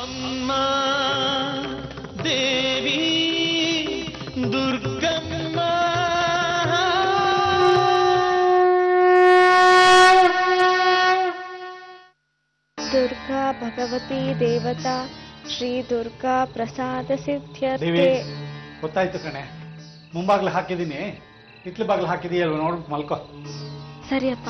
ಅಮ್ಮ ದೇವಿ ದುರ್ಗಮ್ಮ ದುರ್ಗಾ ಭಗವತಿ ದೇವತಾ ಶ್ರೀ ದುರ್ಗಾ ಪ್ರಸಾದ ದೇವಿ ಸಿದ್ಧ್ಯರ್ಥೆ ಗೊತ್ತಾಯ್ತು ಕಣೆ ಮುಂಬಾಗ್ಲು ಹಾಕಿದ್ದೀನಿ ಹಿತ್ಲು ಬಾಗ್ಲು ಹಾಕಿದೀಯಲ್ವ ನೋಡ್ಬಿಟ್ಟು ಮಲ್ಕೋ ಸರಿಯಪ್ಪ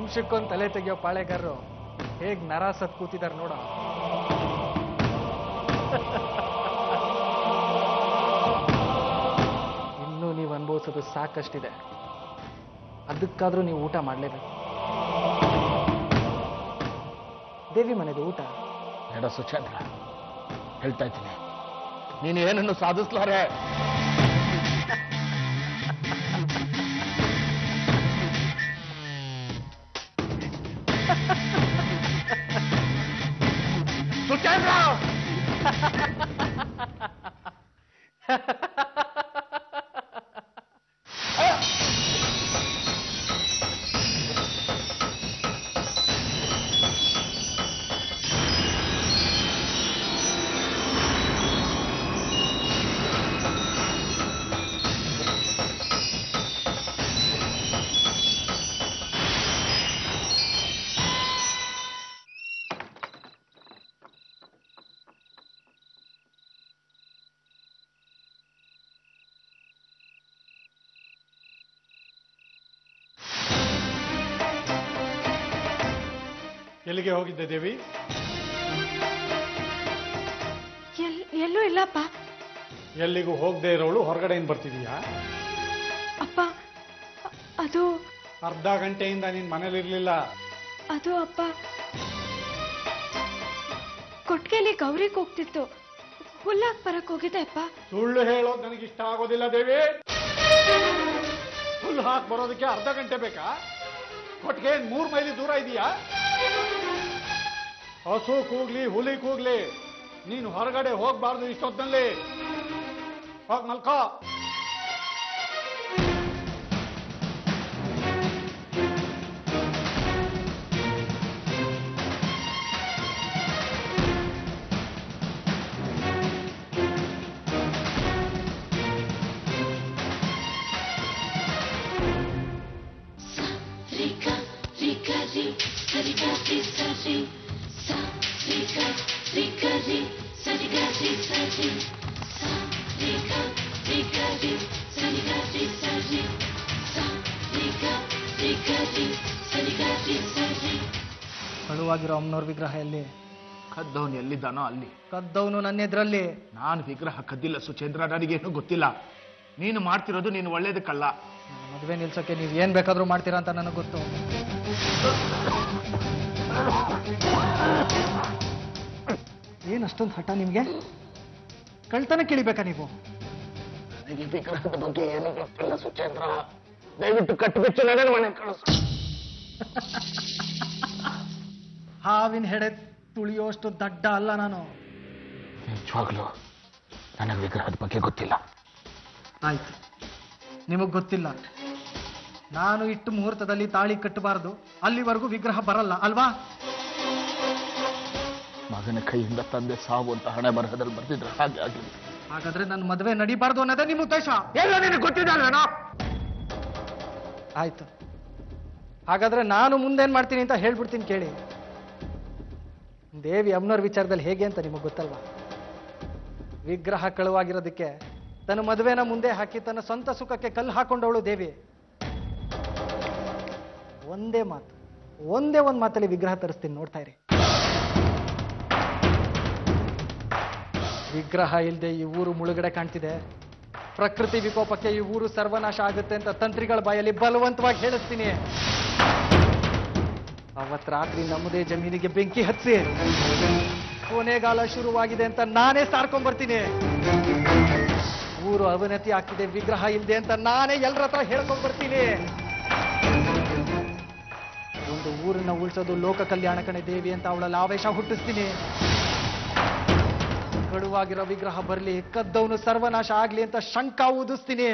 ನಿಮಿಷಕ್ಕೊಂದು ತಲೆ ತೆಗಿಯೋ ಪಾಳೆಗಾರರು ಹೇಗ್ ನರ ಸತ್ ಕೂತಿದಾರೆ ನೋಡ ಇನ್ನೂ ನೀವು ಅನುಭವಿಸೋದು ಸಾಕಷ್ಟಿದೆ ಅದಕ್ಕಾದ್ರೂ ನೀವು ಊಟ ಮಾಡಲೇಬೇಕು ದೇವಿ ಮನೆದು ಊಟ ಬೇಡ ಸುಚೇಂದ್ರ ಹೇಳ್ತಾ ಇದ್ದೀನಿ ನೀನು ಏನನ್ನು ಸಾಧಿಸ್ಲಾರೆ ಸುಚೇಂದ್ರ ಎಲ್ಲಿಗೆ ಹೋಗಿದ್ದೆ ದೇವಿ ಎಲ್ ಎಲ್ಲೂ ಇಲ್ಲಪ್ಪ ಎಲ್ಲಿಗೂ ಹೋಗದೆ ಇರೋಳು ಹೊರಗಡೆಯಿಂದ ಬರ್ತಿದೀಯಾ ಅಪ್ಪ ಅ- ಅದು ಅರ್ಧ ಗಂಟೆಯಿಂದ ನೀನ್ ಮನೇಲಿರ್ಲಿಲ್ಲ ಅದು ಅಪ್ಪ ಕೊಟ್ಟಿಗೆಲಿ ಗೌರಿಗೆ ಹೋಗ್ತಿತ್ತು ಹುಲ್ಲಾಕ್ ಬರಕ್ ಹೋಗಿದೆ ಅಪ್ಪ ಸುಳ್ಳು ಹೇಳೋದು ನನಗೆ ಇಷ್ಟ ಆಗೋದಿಲ್ಲ ದೇವಿ ಹುಲ್ಲು ಹಾಕಿ ಬರೋದಕ್ಕೆ ಅರ್ಧ ಗಂಟೆ ಬೇಕಾ ಕೊಟ್ಟಿಗೆ ಏನ್ ಮೂರ್ ಮೈಲಿ ದೂರ ಇದೆಯಾ ಹಸು ಕೂಗ್ಲಿ ಹುಲಿ ಕೂಗ್ಲಿ ನೀನು ಹೊರಗಡೆ ಹೋಗ್ಬಾರ್ದು ಇಷ್ಟೊತ್ತಲ್ಲಿ ಹೋಗ್ ಮಲ್ಕೋ Rika, Rika, Ri, Sarika, Ri, Sari, Sa, Rika, Rika, Ri, Sarika, Ri, Sari, Sa, Rika, Rika, Ri, Sarika, Ri, Sari, Sa, Rika, Rika, Ri, Sarika, Ri, Sari. ಕಳುವಾಗಿರೋ ಅಮ್ಮನವ್ರ ವಿಗ್ರಹ ಎಲ್ಲಿ ಕದ್ದವನು ಎಲ್ಲಿದ್ದಾನೋ ಅಲ್ಲಿ ಕದ್ದವನು ನನ್ನ ಎದುರಲ್ಲಿ ನಾನು ವಿಗ್ರಹ ಕದ್ದಿಲ್ಲ ಸುಚೇಂದ್ರ ನನಗೇನು ಗೊತ್ತಿಲ್ಲ ನೀನು ಮಾಡ್ತಿರೋದು ನೀನು ಒಳ್ಳೇದಕ್ಕಲ್ಲ ನನ್ನ ಮದುವೆ ನಿಲ್ಸಕ್ಕೆ ನೀವು ಏನ್ ಬೇಕಾದ್ರೂ ಮಾಡ್ತೀರಾ ಅಂತ ನನಗೆ ಗೊತ್ತು ಏನ್ ಅಷ್ಟೊಂದು ಹಠ ನಿಮ್ಗೆ ಕಳ್ತನ ಕೇಳಿಬೇಕಾ ನೀವು ನನಗೆ ವಿಗ್ರಹದ ಬಗ್ಗೆ ಏನು ಗೊತ್ತಿಲ್ಲ ಸುಚೇಂದ್ರ ದಯವಿಟ್ಟು ಕಟ್ಟುಬಿಚ್ಚು ನನ್ನ ಮನೆ ಕಳಿಸು ಹಾವಿನ ಹೆಡೆ ತುಳಿಯೋಷ್ಟು ದಡ್ಡ ಅಲ್ಲ ನಾನು ನಿಜವಾಗ್ಲು ನನಗೆ ವಿಗ್ರಹದ ಬಗ್ಗೆ ಗೊತ್ತಿಲ್ಲ ಆಯ್ತು ನಿಮಗ್ ಗೊತ್ತಿಲ್ಲ ನಾನು ಇಟ್ಟು ಮುಹೂರ್ತದಲ್ಲಿ ತಾಳಿ ಕಟ್ಟಬಾರದು ಅಲ್ಲಿವರೆಗೂ ವಿಗ್ರಹ ಬರಲ್ಲ ಅಲ್ವಾ ಮಗನ ಕೈಯಿಂದ ತಂದೆ ಸಾವು ಅಂತ ಹಣೆ ಬರಹದಲ್ಲಿ ಬರ್ತಿದ್ರೆ ಹಾಗೆ ಆಗಲಿ ಹಾಗಾದ್ರೆ ನನ್ನ ಮದುವೆ ನಡಿಬಾರ್ದು ಅನ್ನೋದೇ ನಿಮ್ಮ ಉದ್ದೇಶ ಎಲ್ಲ ನಿನಗೆ ಗೊತ್ತಿದ್ದಲ್ಲ ಆಯ್ತು ಹಾಗಾದ್ರೆ ನಾನು ಮುಂದೇನ್ ಮಾಡ್ತೀನಿ ಅಂತ ಹೇಳ್ಬಿಡ್ತೀನಿ ಕೇಳಿ ದೇವಿ ಅಮ್ಮನವ್ರ ವಿಚಾರದಲ್ಲಿ ಹೇಗೆ ಅಂತ ನಿಮಗೆ ಗೊತ್ತಲ್ವಾ ವಿಗ್ರಹ ಕಳುವಾಗಿರೋದಕ್ಕೆ ತನ್ನ ಮದುವೆನ ಮುಂದೆ ಹಾಕಿ ತನ್ನ ಸ್ವಂತ ಸುಖಕ್ಕೆ ಕಲ್ಲು ಹಾಕೊಂಡವಳು ದೇವಿ ಒಂದೇ ಮಾತು ಒಂದೇ ಒಂದು ಮಾತಲ್ಲಿ ವಿಗ್ರಹ ತರಿಸ್ತೀನಿ ನೋಡ್ತಾ ಇರಿ ವಿಗ್ರಹ ಇಲ್ಲದೆ ಈ ಊರು ಮುಳುಗಡೆ ಕಾಣ್ತಿದೆ ಪ್ರಕೃತಿ ವಿಕೋಪಕ್ಕೆ ಈ ಊರು ಸರ್ವನಾಶ ಆಗುತ್ತೆ ಅಂತ ತಂತ್ರಿಗಳ ಬಾಯಲ್ಲಿ ಬಲವಂತವಾಗಿ ಹೇಳಿಸ್ತೀನಿ ಅವತ್ ರಾತ್ರಿ ನಮ್ಮದೇ ಜಮೀನಿಗೆ ಬೆಂಕಿ ಹಚ್ಚಿ ಕೊನೆಗಾಲ ಶುರುವಾಗಿದೆ ಅಂತ ನಾನೇ ಸಾರ್ಕೊಂಡ್ ಬರ್ತೀನಿ ಊರು ಅವನತಿ ಆಗ್ತಿದೆ ವಿಗ್ರಹ ಇಲ್ಲದೆ ಅಂತ ನಾನೇ ಎಲ್ಲರ ಹತ್ರ ಹೇಳ್ಕೊಂಡ್ ಬರ್ತೀನಿ ಒಂದು ಊರನ್ನ ಉಳಿಸೋದು ಲೋಕ ಕಲ್ಯಾಣ ಕಣೆ ದೇವಿ ಅಂತ ಅವಳಲ್ಲಿ ಆವೇಶ ಹುಟ್ಟಿಸ್ತೀನಿ ಕಡುವಾಗಿರೋ ವಿಗ್ರಹ ಬರಲಿ ಕದ್ದವನು ಸರ್ವನಾಶ ಆಗ್ಲಿ ಅಂತ ಶಂಕ ಊದಿಸ್ತೀನಿ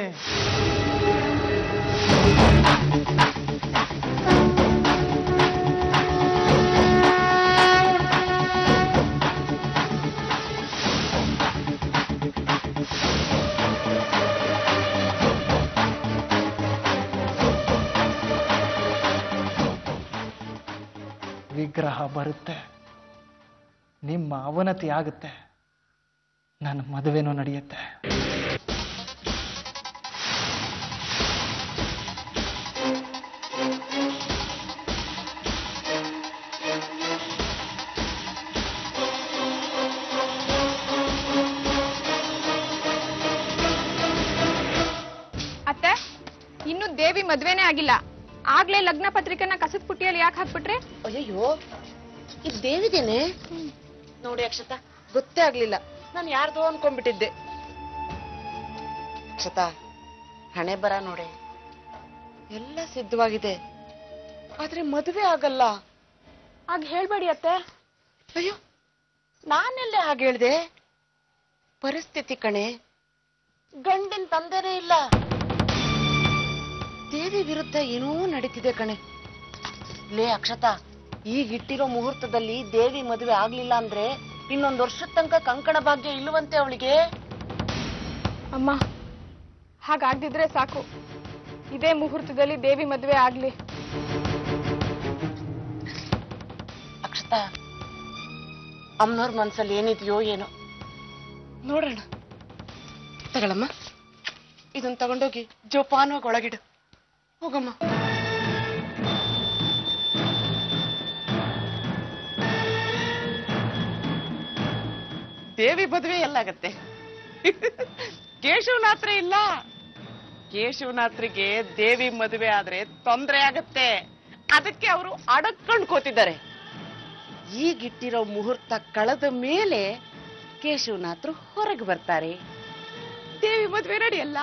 ವಿಗ್ರಹ ಬರುತ್ತೆ ನಿಮ್ಮ ಅವನತಿ ಆಗುತ್ತೆ ನನ್ನ ಮದುವೆನೂ ನಡೆಯುತ್ತೆ ದೇವಿ ಮದ್ವೆನೇ ಆಗಿಲ್ಲ ಆಗ್ಲೇ ಲಗ್ನ ಪತ್ರಿಕೆನ ಕಸದ ಪುಟ್ಟಿಯಲ್ಲಿ ಯಾಕೆ ಹಾಕ್ಬಿಟ್ರೆ ಅಯ್ಯಯ್ಯೋ ಇದು ದೇವಿದೇನೆ ನೋಡಿ ಅಕ್ಷತಾ ಗೊತ್ತೇ ಆಗ್ಲಿಲ್ಲ ನಾನು ಯಾರ್ದೋ ಅನ್ಕೊಂಡ್ಬಿಟ್ಟಿದ್ದೆ ಅಕ್ಷತಾ ಹಣೆ ಬರ ನೋಡೆ ಎಲ್ಲ ಸಿದ್ಧವಾಗಿದೆ ಆದ್ರೆ ಮದುವೆ ಆಗಲ್ಲ ಆಗ ಹೇಳ್ಬೇಡಿ ಅತ್ತೆ ಅಯ್ಯೋ ನಾನೆಲ್ಲೇ ಹಾಗೆ ಹೇಳ್ದೆ ಪರಿಸ್ಥಿತಿ ಕಣೆ ಗಂಡಿನ ತಂದೆನೇ ಇಲ್ಲ ದೇವಿ ವಿರುದ್ಧ ಏನೋ ನಡೀತಿದೆ ಕಣೆ ಲೇ ಅಕ್ಷತಾ ಈಗಿಟ್ಟಿರೋ ಮುಹೂರ್ತದಲ್ಲಿ ದೇವಿ ಮದುವೆ ಆಗ್ಲಿಲ್ಲ ಅಂದ್ರೆ ಇನ್ನೊಂದ್ ವರ್ಷದ ತನಕ ಕಂಕಣ ಭಾಗ್ಯ ಇಲ್ಲವಂತೆ ಅವಳಿಗೆ ಅಮ್ಮ ಹಾಗಾಗ್ದಿದ್ರೆ ಸಾಕು ಇದೇ ಮುಹೂರ್ತದಲ್ಲಿ ದೇವಿ ಮದ್ವೆ ಆಗ್ಲಿ ಅಕ್ಷತಾ ಅಮ್ಮನವ್ರ ಮನ್ಸಲ್ಲಿ ಏನಿದೆಯೋ ಏನೋ ನೋಡೋಣ ತಗೊಳಮ್ಮ ಇದನ್ನ ತಗೊಂಡೋಗಿ ಜೋಪಾನವಾಗಿ ಒಳಗಿಡು ಹೋಗಮ್ಮ ದೇವಿ ಮದುವೆ ಎಲ್ಲಾಗತ್ತೆ ಕೇಶವನಾತ್ರ ಇಲ್ಲ ಕೇಶವನಾತ್ರಿಗೆ ದೇವಿ ಮದುವೆ ಆದ್ರೆ ತೊಂದರೆ ಆಗತ್ತೆ ಅದಕ್ಕೆ ಅವರು ಅಡಕ್ಕೊಂಡು ಕೂತಿದ್ದಾರೆ ಈಗಿಟ್ಟಿರೋ ಮುಹೂರ್ತ ಕಳೆದ ಮೇಲೆ ಕೇಶವನಾಥರು ಹೊರಗೆ ಬರ್ತಾರೆ ದೇವಿ ಮದುವೆ ನಡೆಯಲ್ಲ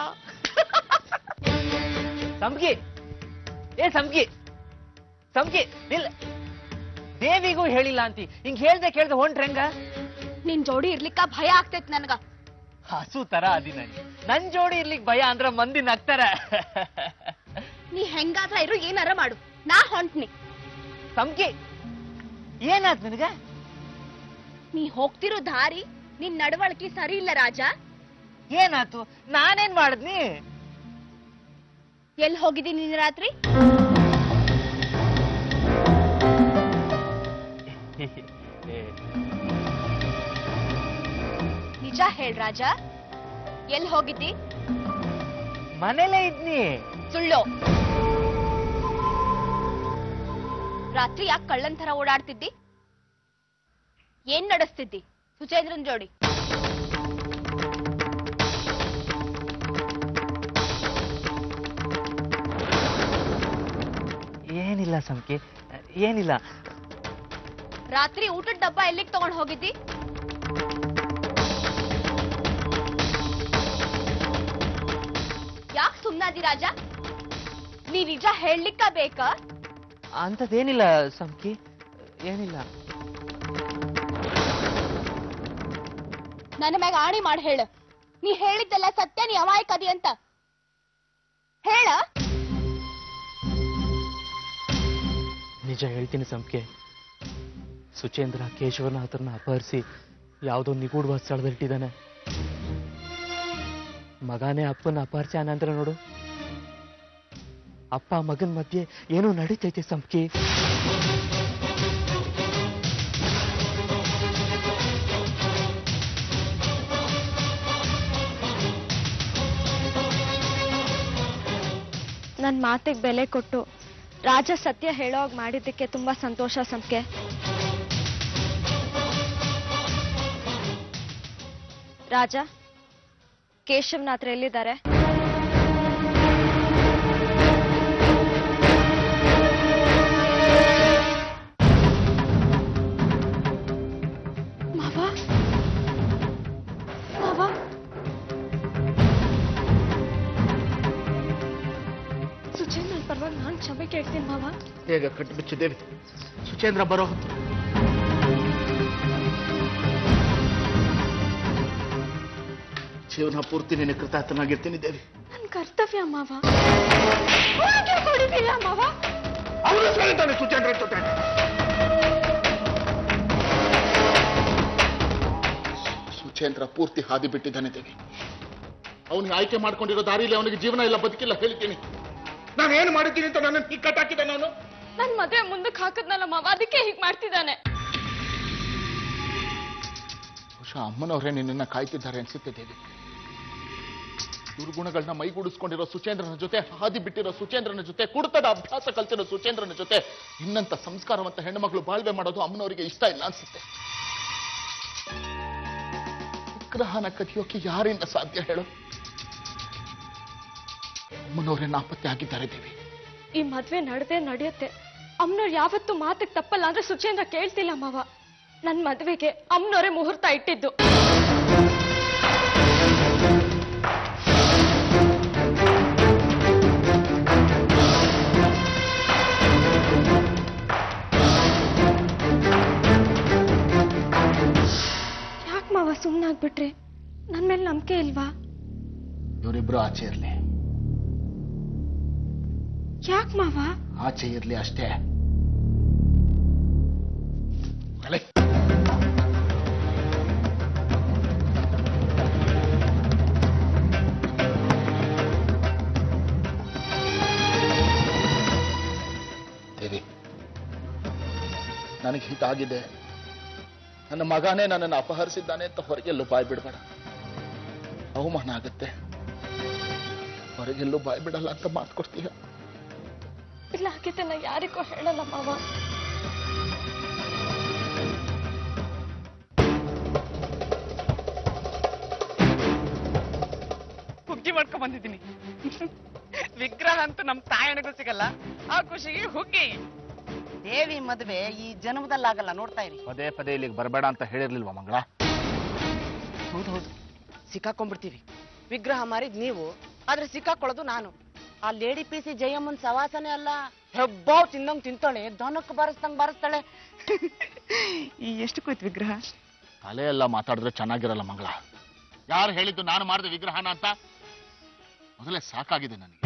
ಸಂಪ್ಗಿ ಏ ಸಂಪ್ಗಿ ಸಂಪ್ಗಿ ನಿಲ್ ದೇವಿಗೂ ಹೇಳಿಲ್ಲ ಅಂತಿ ಹಿಂಗ್ ಹೇಳ್ದೆ ಕೇಳ್ದೆ ಹೊಂಟ್ರಂಗ ನಿನ್ ಜೋಡಿ ಇರ್ಲಿಕ್ಕ ಭಯ ಆಗ್ತೈತ್ ನನ್ಗ ಹಸು ತರ ಅದಿ ನನ್ ನನ್ ಜೋಡಿ ಇರ್ಲಿಕ್ ಭಯ ಅಂದ್ರ ಮಂದಿ ನಗ್ತಾರ ನೀ ಹೆಂಗಾದ್ರ ಇರು ಏನಾರ ಮಾಡು ನಾ ಹೊಂಟ್ನಿ ಸಂಪ್ಗಿ ಏನಾದ್ ನಿನಗ ನೀ ಹೋಗ್ತಿರೋ ದಾರಿ ನಿನ್ ನಡವಳಿಕೆ ಸರಿ ಇಲ್ಲ ರಾಜ ಏನಾತು ನಾನೇನ್ ಮಾಡಿದ್ನಿ ಎಲ್ ಹೋಗಿದಿ ನಿನ್ನ ರಾತ್ರಿ ನಿಜ ಹೇಳ್ ರಾಜ ಎಲ್ ಹೋಗಿದ್ದಿ ಮನೇಲೇ ಇದ್ನಿ ಸುಳ್ಳು ರಾತ್ರಿ ಯಾಕೆ ಕಳ್ಳನ್ ತರ ಓಡಾಡ್ತಿದ್ದಿ ಏನ್ ನಡೆಸ್ತಿದ್ದಿ ಸುಚೇಂದ್ರನ್ ಜೋಡಿ ಏನಿಲ್ಲ ಸಂಪ್ಗಿ ಏನಿಲ್ಲ ರಾತ್ರಿ ಊಟದ ಡಬ್ಬ ಎಲ್ಲಿಗ್ ತಗೊಂಡ್ ಹೋಗಿದ್ದಿ ಯಾಕೆ ಸುಮ್ನಾದಿ ರಾಜ ನೀ ನಿಜ ಹೇಳಲಿಕ್ಕ ಬೇಕಾ ಅಂತದೇನಿಲ್ಲ ಸಂಪ್ಗಿ ಏನಿಲ್ಲ ನನ್ನ ಮ್ಯಾಗ ಆಣಿ ಮಾಡಿ ಹೇಳ ನೀ ಹೇಳಿದ್ದೆಲ್ಲ ಸತ್ಯ ನೀ ಅಮಾಯಕದಿ ಅಂತ ಹೇಳ ನಿಜ ಹೇಳ್ತೀನಿ ಸಂಪ್ಗೆ ಸುಚೇಂದ್ರ ಕೇಶವನಾಥರನ್ನ ಅಪಹರಿಸಿ ಯಾವುದೋ ನಿಗೂಢವಾದ ಸ್ಥಳದಲ್ಲಿಟ್ಟಿದ್ದಾನೆ ಮಗನೇ ಅಪ್ಪನ ಅಪಹರಿಸಿ ಅನಂತರ ನೋಡು ಅಪ್ಪ ಮಗನ ಮಧ್ಯೆ ಏನೋ ನಡೀತೈತೆ ಸಂಪ್ಕಿ ನನ್ನ ಮಾತಿಗೆ ಬೆಲೆ ಕೊಟ್ಟು ರಾಜ ಸತ್ಯ ಹೇಳೋಗ್ ಮಾಡಿದ್ದಕ್ಕೆ ತುಂಬಾ ಸಂತೋಷ ಸಂಖ್ಯೆ ರಾಜ ಕೇಶವನಾಥ್ರ ಎಲ್ಲಿದ್ದಾರೆ ಮಾವ ಮಾವ ಸುಚೇಂದ್ರ ಪರವಾಗಿ ನಾನು ಕ್ಷಮೆ ಕೇಳ್ತೀನಿ ಮಾವ ಬೇಗ ಕಟ್ಟಿಬಿಚ್ಚಿದ್ದೇವೆ ಸುಚೇಂದ್ರ ಬರೋ ಹೊತ್ತು ಜೀವನ ಪೂರ್ತಿ ನಿನ್ನ ಕೃತಾರ್ಥನಾಗಿರ್ತೀನಿ ದೇವಿ ನನ್ನ ಕರ್ತವ್ಯ ಮಾವ ಹೊಡಿತೀಯ ಮಾವ ಅವನು ಸರಿತಾನೆ ಸುಚೇಂದ್ರ ಜೊತೆ ಸುಚೇಂದ್ರ ಪೂರ್ತಿ ಹಾದಿ ಬಿಟ್ಟಿದ್ದಾನೆ ದೇವಿ ಅವನಿಗೆ ಆಯ್ಕೆ ಮಾಡ್ಕೊಂಡಿರೋ ದಾರಿಯಲ್ಲಿ ಅವನಿಗೆ ಜೀವನ ಇಲ್ಲ ಬದುಕಿಲ್ಲ ಹೇಳ್ತೀನಿ ನಾನು ಏನು ಮಾಡಿದ್ದೀನಿ ಅಂತ ನನ್ನ ಕಟ್ಟಾಕಿದ್ದೆ ನಾನು ನನ್ ಮದ್ವೆ ಮುಂದಕ್ಕೆ ಹಾಕದ್ನಲ್ಲ ಮಾವ ಅದಕ್ಕೆ ಹೀಗ್ ಮಾಡ್ತಿದ್ದಾನೆ ಬಹುಶಃ ಅಮ್ಮನವರೇ ನಿನ್ನನ್ನ ಕಾಯ್ತಿದ್ದಾರೆ ಅನ್ಸುತ್ತೆ ದೇವಿ ದುರ್ಗುಣಗಳನ್ನ ಮೈಗೂಡಿಸ್ಕೊಂಡಿರೋ ಸುಚೇಂದ್ರನ ಜೊತೆ ಹಾದಿ ಬಿಟ್ಟಿರೋ ಸುಚೇಂದ್ರನ ಜೊತೆ ಕುಡ್ತದ ಅಭ್ಯಾಸ ಕಲ್ತಿರೋ ಸುಚೇಂದ್ರನ ಜೊತೆ ಇನ್ನಂತ ಸಂಸ್ಕಾರವಂತ ಹೆಣ್ಣುಮಗಳು ಬಾಳ್ವೆ ಮಾಡೋದು ಅಮ್ಮನವರಿಗೆ ಇಷ್ಟ ಇಲ್ಲ ಅನ್ಸುತ್ತೆ ವಿಗ್ರಹನ ಕದಿಯೋಕೆ ಯಾರಿಂದ ಸಾಧ್ಯ ಹೇಳು ಅಮ್ಮನವರೇ ನಾಪತ್ತೆ ಆಗಿದ್ದಾರೆ ದೇವಿ ಈ ಮದ್ವೆ ನಡೆದೇ ನಡೆಯುತ್ತೆ ಅಮ್ಮನವ್ರು ಯಾವತ್ತೂ ಮಾತಿಗೆ ತಪ್ಪಲ್ಲ ಅಂದ್ರೆ ಸುಚೇಂದ್ರ ಕೇಳ್ತಿಲ್ಲ ಮಾವ ನನ್ ಮದ್ವೆಗೆ ಅಮ್ಮನವರೇ ಮುಹೂರ್ತ ಇಟ್ಟಿದ್ದು ಯಾಕೆ ಮಾವ ಸುಮ್ಮನಾಗ್ಬಿಟ್ರೆ ನನ್ ಮೇಲೆ ನಂಬಿಕೆ ಇಲ್ವಾ ಇವರಿಬ್ರು ಆಚೆ ಇರ್ಲಿ ಯಾಕೆ ಮಾವ ಆಚೆ ಇರ್ಲಿ ಅಷ್ಟೇ ಅಲೆ. ದೇವಿ ನನಗೆ ಹೀಗಾಗಿದೆ ನನ್ನ ಮಗನೇ ನನ್ನನ್ನು ಅಪಹರಿಸಿದ್ದಾನೆ ಅಂತ ಹೊರಗೆಲ್ಲೂ ಬಾಯ್ ಬಿಡಬೇಡ ಅವಮಾನ ಆಗುತ್ತೆ ಹೊರಗೆಲ್ಲೂ ಬಾಯ್ ಬಿಡಲ್ಲ ಅಂತ ಮಾತು ಕೊಡ್ತೀಯ ಇಲ್ಲ ಹಾಗಿದ್ದೆ ನಾ ಯಾರಿಗೂ ಹೇಳಲ್ಲ ಮಾವ ಹುಗ್ಗಿ ಮಾಡ್ಕೊಂಡ್ ಬಂದಿದ್ದೀನಿ ವಿಗ್ರಹ ಅಂತೂ ನಮ್ ತಾಯನಿಗೂ ಸಿಗಲ್ಲ ಆ ಖುಷಿಗೆ ಹುಗ್ಗಿ ದೇವಿ ಮದುವೆ ಈ ಜನ್ಮದಲ್ಲಾಗಲ್ಲ ನೋಡ್ತಾ ಇರಿ ಪದೇ ಪದೇ ಇಲ್ಲಿಗೆ ಬರಬೇಡ ಅಂತ ಹೇಳಿರ್ಲಿಲ್ವಾ ಮಂಗಳ ಹೌದು ಹೌದು ಸಿಕ್ಕಾಕೊಂಡ್ಬಿಡ್ತೀವಿ ವಿಗ್ರಹ ಮಾರಿದ್ ನೀವು ಆದ್ರೆ ಸಿಕ್ಕಾಕೊಳ್ಳೋದು ನಾನು ಆ ಲೇಡಿ ಪಿ ಸಿ ಜಯಮ್ಮನ್ ಸವಾಸನೆ ಅಲ್ಲ ಹೆಬ್ಬಾವ್ ತಿಂದಂಗ್ ತಿಂತಾಳೆ ದನಕ್ಕೆ ಬಾರಿಸ್ದಂಗ್ ಬಾರಿಸ್ತಾಳೆ ಈ ಎಷ್ಟು ಕೂಯ್ತು ವಿಗ್ರಹ ತಲೆ ಎಲ್ಲ ಮಾತಾಡಿದ್ರೆ ಚೆನ್ನಾಗಿರಲ್ಲ ಮಂಗಳ ಯಾರು ಹೇಳಿದ್ದು ನಾನು ಮಾಡಿದ ವಿಗ್ರಹನ ಅಂತ ಮೊದಲೇ ಸಾಕಾಗಿದೆ ನನಗೆ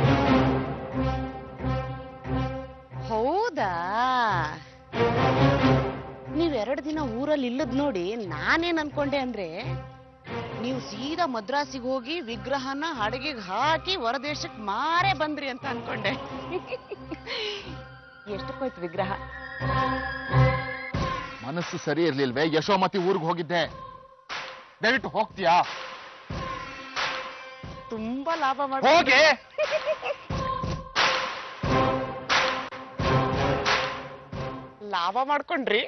ಹೌದಾ ನೀವ್ ಎರಡು ದಿನ ಊರಲ್ಲಿ ಇಲ್ಲದ್ ನೋಡಿ ನಾನೇನ್ ಅನ್ಕೊಂಡೆ ಅಂದ್ರೆ ನೀವು ಸೀದಾ ಮದ್ರಾಸಿಗೆ ಹೋಗಿ ವಿಗ್ರಹನ ಹಡಗಿಗೆ ಹಾಕಿ ಹೊರದೇಶಕ್ಕೆ ಮಾರೇ ಬಂದ್ರಿ ಅಂತ ಅನ್ಕೊಂಡೆ ಎಷ್ಟಕ್ಕೋಯ್ತು ವಿಗ್ರಹ ಮನಸ್ಸು ಸರಿ ಇರ್ಲಿಲ್ವೇ ಯಶೋಮತಿ ಊರಿಗೆ ಹೋಗಿದ್ದೆ ದಯವಿಟ್ಟು ಹೋಗ್ತೀಯಾ ತುಂಬಾ ಲಾಭ ಮಾಡ ಹೋಗೆ ಲಾಭ ಮಾಡ್ಕೊಂಡ್ರಿ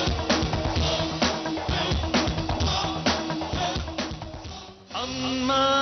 ಅಮ್ಮ